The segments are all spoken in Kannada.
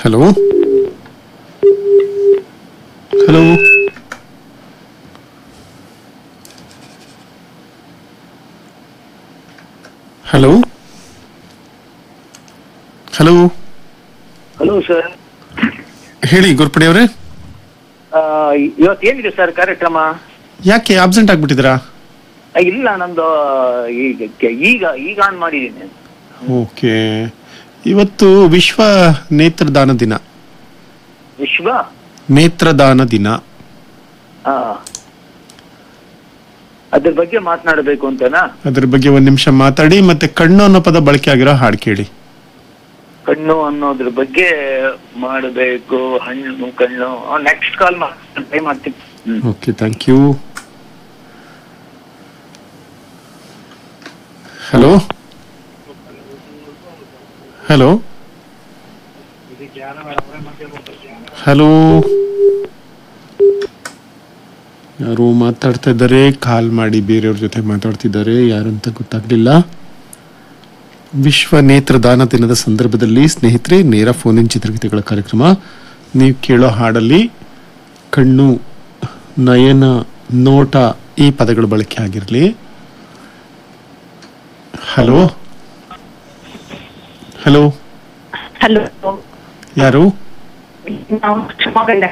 Hello hello hello hello hello sir ಹೇಳಿ ಗುರುಪಡಿ ಅವರೇ ಇವತ್ತು ಏನಿದೆ ಸರ್ ಕಾರ್ಯಕ್ರಮ ಯಾಕೆ ಆಬ್ಸೆಂಟ್ ಆಗ್ಬಿಟ್ಟಿದ್ದೀರಾ ಆ, ಇಲ್ಲ ನಂದು ಈಗ ಈಗ ಈಗ ಆನ್ ಮಾಡಿದ್ದೀನಿ ಓಕೆ ಇವತ್ತು ವಿಶ್ವ ನೇತ್ರದಾನ ದಿನ ವಿಶ್ವ ನೇತ್ರದಾನ ದಿನ ಆ, ಅದ್ರ ಬಗ್ಗೆ ಮಾತನಾಡಬೇಕು ಅಂತನಾ ಅದ್ರ ಬಗ್ಗೆ ಒಂದ್ ನಿಮಿಷ ಮಾತಾಡಿ ಮತ್ತೆ ಕಣ್ಣು ಅನ್ನೋ ಪದ ಬಳಕೆ ಆಗಿರೋ ಹಾಡು ಕೇಳಿ ಕಣ್ಣು ಅನ್ನೋದ್ರ ಬಗ್ಗೆ ಮಾಡಬೇಕು ಹಣ್ಣು ಕಣ್ಣು ನೆಕ್ಸ್ಟ್ ಕಾಲ್ ಟ್ರೈ ಮಾಡ್ತೀನಿ hmm. Okay thank you hello hello hello ಯಾರು ಮಾತಾಡ್ತಾ ಇದ್ದಾರೆ ಕಾಲ್ ಮಾಡಿ ಬೇರೆಯವ್ರ ಜೊತೆ ಮಾತಾಡ್ತಿದ್ದಾರೆ ಯಾರು ಅಂತ ಗೊತ್ತಾಗ್ಲಿಲ್ಲ ವಿಶ್ವ ನೇತ್ರದಾನ ದಿನದ ಸಂದರ್ಭದಲ್ಲಿ ಸ್ನೇಹಿತರೆ ನೇರ ಫೋನ್ ಇನ್ ಚಿತ್ರಗೀತೆಗಳ ಕಾರ್ಯಕ್ರಮ ನೀವು ಕೇಳೋ ಹಾಡಲ್ಲಿ ಕಣ್ಣು ನಯನ ನೋಟ ಈ ಪದಗಳು ಬಳಕೆ ಆಗಿರಲಿ ಹಲೋ ಹಲೋ ಹಲೋ ಯಾರು ನಾವು ಶಿವಮೊಗ್ಗದಿಂದ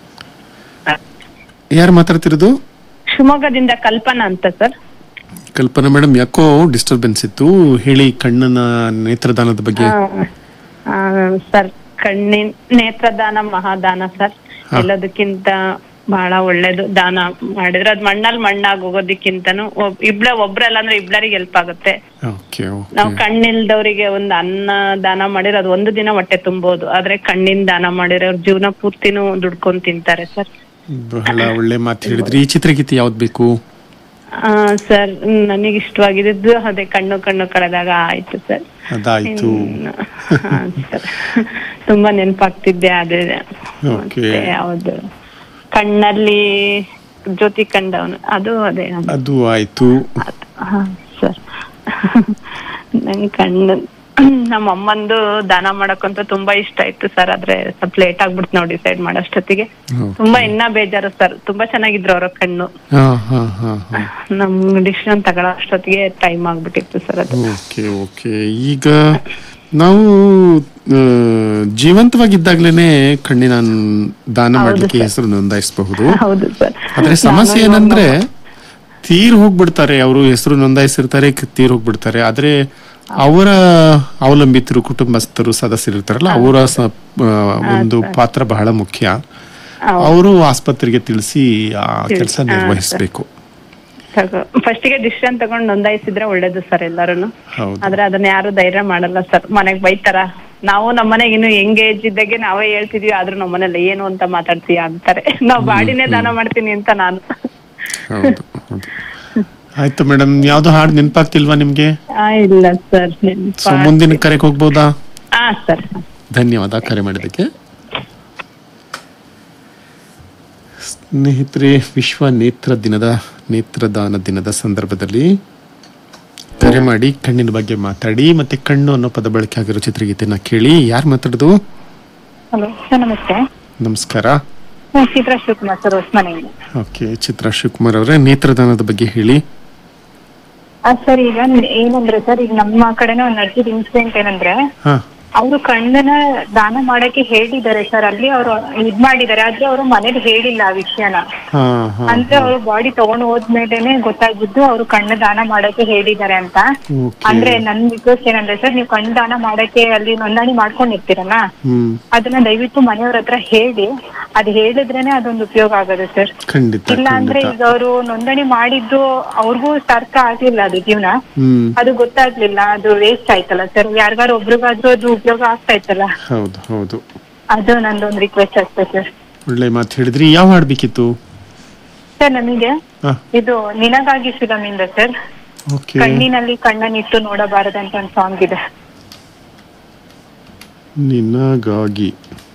ಯಾರು ಮಾತಾಡ್ತಿರೋದು ಶಿವಮೊಗ್ಗದಿಂದ ಕಲ್ಪನಾ ಅಂತ ಸರ್ ಕಲ್ಪನಾ ಮೇಡಮ್ ಯಾಕೋ ಡಿಸ್ಟರ್ಬೆನ್ಸ್ ಇತ್ತು ಹೇಳಿ ಕಣ್ಣನ ನೇತ್ರದಾನದ ಬಗ್ಗೆ ಸರ್ ಕಣ್ಣಿನ ನೇತ್ರದಾನ ಮಹಾದಾನ ಸರ್ ಹಾ. ಎಲ್ಲದಕ್ಕಿಂತ ಬಹಳ ಒಳ್ಳೇದು ದಾನ ಮಾಡಿದ್ರೆ ಅದ್ ಮಣ್ಣಲ್ಲಿ ಮಣ್ಣಾಗಿ ಹೋಗೋದಕ್ಕಿಂತನೂ ಒಬ್- ಇಬ್ಳ ಒಬ್ರಲ್ಲ ಅಂದ್ರೆ ಇಬ್ಳರಿಗೆ ಹೆಲ್ಪ್ ಆಗುತ್ತೆ ಓಕೆ ನಾವು ಓಕೆ ಕಣ್ಣಿಲ್ದವರಿಗೆ ಒಂದು ಅನ್ನ ದಾನ ಮಾಡಿದ್ರೆ ಅದು ಒಂದು ದಿನ ಹೊಟ್ಟೆ ತುಂಬೋದು ಆದ್ರೆ ಕಣ್ಣಿನ ದಾನ ಮಾಡಿದ್ರೆ ಅವ್ರ ಜೀವನ ಪೂರ್ತಿನೂ ದುಡ್ಕೊಂಡ್ ತಿಂತಾರೆ ಸರ್ ಬಹಳ ಒಳ್ಳೆ ಮಾತು ಹೇಳಿದ್ರಿ ಈ ಚಿತ್ರಗೀತೆ ಯಾವ್ದು ಬೇಕು ಆ, ಸರ್ ನನಗೆ ಇಷ್ಟವಾಗಿದ್ದು ಅದೇ ಕಣ್ಣು ಕಣ್ಣು ಕಳೆದಾಗ ಆಯ್ತು ಸರ್ ಅದಾಯ್ತು ಇನ್ನು, ಹಾ, ಸರ್. ತುಂಬಾ ನೆನಪಾಗ್ತಿದ್ದೆ ಅದೇ Okay. ಮತ್ತೆ ಯಾವ್ದು ಕಣ್ಣಲ್ಲಿ ಜ್ಯೋತಿ ಕಂಡವನು ಅದು ಅದೇ ಅದು. ಅದು ಆಯ್ತು ಅದು, ಹಾ, ಸರ್ ನನ್ ಕಣ್ಣು ನಮ್ಮ ಅಮ್ಮಂದು ದಾನ ಮಾಡಕ್ಕಂತ ತುಂಬಾ ಇಷ್ಟ ಇತ್ತು ಸರ್ ಆದ್ರೆ ಸ್ವಲ್ಪ ಲೇಟ್ ಆಗ್ಬಿಡ್ತು ನಾವು ಡಿಸೈಡ್ ಮಾಡೋಷ್ಟೊತ್ತಿಗೆ Okay. ತುಂಬಾ ಇನ್ನ ಬೇಜಾರು ಸರ್ ತುಂಬಾ ಚೆನ್ನಾಗಿದ್ರು ಅವ್ರ ಕಣ್ಣು ಹಾ ಹಾ ಹಾ ಹಾ ನಮ್ ಡಿಸಿಷನ್ ತಗೊಳ್ಳೋ ಅಷ್ಟೊತ್ತಿಗೆ ಟೈಮ್ ಆಗ್ಬಿಟ್ಟಿತ್ತು ಸರ್ ಅದು ಓಕೆ ಓಕೆ ಈಗ ನಾವು ಆ, ಜೀವಂತವಾಗಿದ್ದಾಗ್ಲೇನೆ ಕಣ್ಣಿನ ದಾನ ಹೌದು ಮಾಡ್ಲಿಕ್ಕೆ ಸರ್. ಹೆಸರು ನೋಂದಾಯಿಸಬಹುದು ಹೌದು ಸರ್ ಆದ್ರೆ ಸಮಸ್ಯೆ ನಾನು ಏನಂದ್ರೆ ತೀರ್ ಹೋಗ್ಬಿಡ್ತಾರೆ ಅವರು ಹೆಸರು ನೋಂದಾಯಿಸಿರ್ತಾರೆ ಕ- ತೀರ್ ಹೋಗ್ಬಿಡ್ತಾರೆ ಆದ್ರೆ ಅವರ ಅವಲಂಬಿತರು ಕುಟುಂಬಸ್ಥರು ಸದಸ್ಯರು ಇರ್ತಾರಲ್ಲ ಅವರ ಸ- ಆ, ಒಂದು ಪಾತ್ರ ಬಹಳ ಮುಖ್ಯ ಹೌದು. ಅವರು ಆಸ್ಪತ್ರೆಗೆ ತಿಳಿಸಿ ಆ ಕೆಲಸ ಹಾ, ನಿರ್ವಹಿಸಬೇಕು ಫಸ್ಟಿಗೆ ಡಿಸಿಷನ್ ತಗೊಂಡ್ ನೋಂದಾಯಿಸಿದ್ರೆ ಒಳ್ಳೇದು ಸರ್ ಎಲ್ಲಾರುನು ಹೌದು ಆದ್ರೆ ಅದನ್ನ ಯಾರು ಧೈರ್ಯ ಮಾಡಲ್ಲ ಸರ್ ಮನೆಗ್ ಬೈತಾರ ನಾವು ನಮ್ಮನೆಗೆ ಇನ್ನು ಹೆಂಗ್ ಏಜ್ ಇದ್ದಾಗೆ ನಾವೇ ಹೇಳ್ತಿದ್ವಿ ಆದ್ರೂ ನಮ್ಮನೇಲಿ ಏನು ಅಂತ ಮಾತಾಡ್ತೀಯ ಅಂತಾರೆ ನಾವ್ ಬಾಡಿನೇ ದಾನ ಮಾಡ್ತೀನಿ ಅಂತ ನಾನು ಹೌದು ಹೌದು ಆಯ್ತು ಮೇಡಮ್ ಯಾವ್ದು ಹಾಡು ನೆನಪಾಗ್ತಿಲ್ವಾ ನಿಮ್ಗೆ ಆ, ಇಲ್ಲ ಸರ್ ಸೊ ಮುಂದಿನ ಕರೆಗೆ ಹೋಗ್ಬೋದಾ ಹಾ ಸರ್ ಧನ್ಯವಾದ ಕರೆ ಮಾಡಿದ್ದಕ್ಕೆ ಸ್ನೇಹಿತರೆ ವಿಶ್ವ ನೇತ್ರ ದಿನದ ನೇತ್ರದಾನ ದಿನದ ಸಂದರ್ಭದಲ್ಲಿ ಕರೆ ಮಾಡಿ ಕಣ್ಣಿನ ಬಗ್ಗೆ ಮಾತಾಡಿ ಮತ್ತೆ ಕಣ್ಣು ಅನ್ನೋ ಪದ ಬಳಕೆ ಆಗಿರೋ ಚಿತ್ರಗೀತೆನ ಕೇಳಿ ಯಾರು ಮಾತಾಡೋದು ಹಲೋ ಸರ್ ನಮಸ್ತೆ ನಮಸ್ಕಾರ ನಾನು ಚಿತ್ರಾ ಶಿವಕುಮಾರ್ ಸರ್ ಹೊಸಮನೆಯಿಂದ ಓಕೆ ಚಿತ್ರಾ ಶಿವಕುಮಾರ್ ಅವರೇ ನೇತ್ರದಾನದ ಬಗ್ಗೆ ಹೇಳಿ ಸರ್ ಈಗ ನ್- ಏನಂದ್ರೆ ಸರ್ ಈಗ ನಮ್ಮ ಕಡೆನೂ ಒಂದು ನಡೆಸಿದ ಇನ್ಸಿಡೆಂಟ್ ಏನಂದ್ರೆ ಹಾ ಅವರು ಕಣ್ಣನ್ನ ದಾನ ಮಾಡಕ್ಕೆ ಹೇಳಿದ್ದಾರೆ ಸರ್ ಅಲ್ಲಿ ಅವರು ಇದ್ ಮಾಡಿದ್ದಾರೆ ಆದ್ರೆ ಅವರು ಮನೇಲಿ ಹೇಳಿಲ್ಲ ಆ ವಿಷಯನ ಹಾ ಹಾ ಅಂದ್ರೆ ಅವರು ಬಾಡಿ ತಗೊಂಡು ಹೋದ್ಮೇಲೆನೆ ಗೊತ್ತಾಗಿದ್ದು ಅವರು ಕಣ್ಣು ದಾನ ಮಾಡಕ್ಕೆ ಹೇಳಿದ್ದಾರೆ ಅಂತ ಓಕೆ ಅಂದ್ರೆ ನನ್ ರಿಕ್ವೆಸ್ಟ್ ಏನಂದ್ರೆ ಸರ್ ನೀವು ಕಣ್ಣು ದಾನ ಮಾಡಕ್ಕೆ ಅಲ್ಲಿ ನೋಂದಣಿ ಮಾಡ್ಕೊಂಡಿರ್ತೀರಲ್ಲ ಹ್ಮ್ ಅದನ್ನ ದಯವಿಟ್ಟು ಮನೆಯವ್ರ ಹತ್ರ ಹೇಳಿ ಅದ್ ಹೇಳಿದ್ರೇನೆ ಅದೊಂದು ಉಪಯೋಗ ಆಗೋದು ಸರ್ ಖಂಡಿತ ಇಲ್ಲ ಅಂದ್ರೆ ಖಂಡಿತ ಈಗ ಅವರು ನೋಂದಣಿ ಮಾಡಿದ್ದು ಅವ್ರಿಗೂ ಅರ್ಥ ಆಗ್ಲಿಲ್ಲ ಅದು ಜೀವನ ಹ್ಮ್ ಅದು ಗೊತ್ತಾಗ್ಲಿಲ್ಲ ಅದು ವೇಸ್ಟ್ ಆಯ್ತಲ್ಲ ಸರ್ ಯಾರಿಗಾರು ಒಬ್ರಿಗಾದ್ರೂ ಅದು ಉಪಯೋಗ ಆಗ್ತಾ ಇತ್ತಲ್ಲ ಹೌದು ಹೌದು ಅದು ನಂದೊಂದು ರಿಕ್ವೆಸ್ಟ್ ಅಷ್ಟೇ ಸರ್ ಒಳ್ಳೆ ಮಾತು ಹೇಳಿದ್ರಿ ಯಾವ ಹಾಡು ಬೇಕಿತ್ತು ಸರ್ ನಮಗೆ ಹಾ ಇದು ನಿನಗಾಗಿ ಫಿಲಮ್ ಇಂದ ಸರ್ ಓಕೆ ಕಣ್ಣಿನಲ್ಲಿ ಕಣ್ಣನ್ನಿಟ್ಟು ನೋಡಬಾರದಂತ ಒಂದು ಸಾಂಗ್ ಇದೆ ನಿನಗಾಗಿ